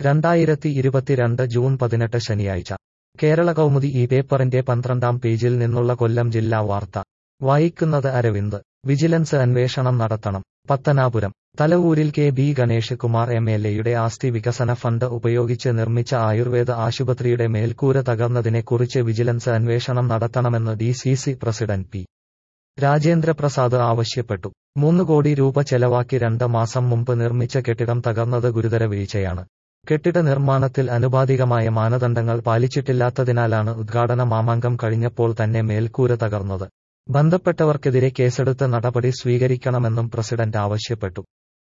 രണ്ടായിരത്തി ഇരുപത്തിരണ്ട് ജൂൺ പതിനെട്ട് ശനിയാഴ്ച കേരള കൗമുദി ഈ പേപ്പറിന്റെ പന്ത്രണ്ടാം പേജിൽ നിന്നുള്ള കൊല്ലം ജില്ലാ വാർത്ത വായിക്കുന്നത് അരവിന്ദ് വിജിലൻസ് അന്വേഷണം നടത്തണം പത്തനാപുരം തലവൂരിൽ K B Ganesh Kumar M L എയുടെ ആസ്തി വികസന ഫണ്ട് ഉപയോഗിച്ച് നിർമ്മിച്ച ആയുർവേദ ആശുപത്രിയുടെ മേൽക്കൂര തകർന്നതിനെക്കുറിച്ച് വിജിലൻസ് അന്വേഷണം നടത്തണമെന്ന് D C C president P Rajendraprasad ആവശ്യപ്പെട്ടു മൂന്ന് കോടി രൂപ ചെലവാക്കി രണ്ട് മാസം മുമ്പ് നിർമ്മിച്ച കെട്ടിടം തകർന്നത് ഗുരുതര വീഴ്ചയാണ് കെട്ടിട നിർമ്മാണത്തിൽ അനുപാതികമായ മാനദണ്ഡങ്ങൾ പാലിച്ചിട്ടില്ലാത്തതിനാലാണ് ഉദ്ഘാടന മാമാങ്കം കഴിഞ്ഞപ്പോൾ തന്നെ മേൽക്കൂര തകർന്നത് ബന്ധപ്പെട്ടവർക്കെതിരെ കേസെടുത്ത് നടപടി സ്വീകരിക്കണമെന്നും പ്രസിഡന്റ് ആവശ്യപ്പെട്ടു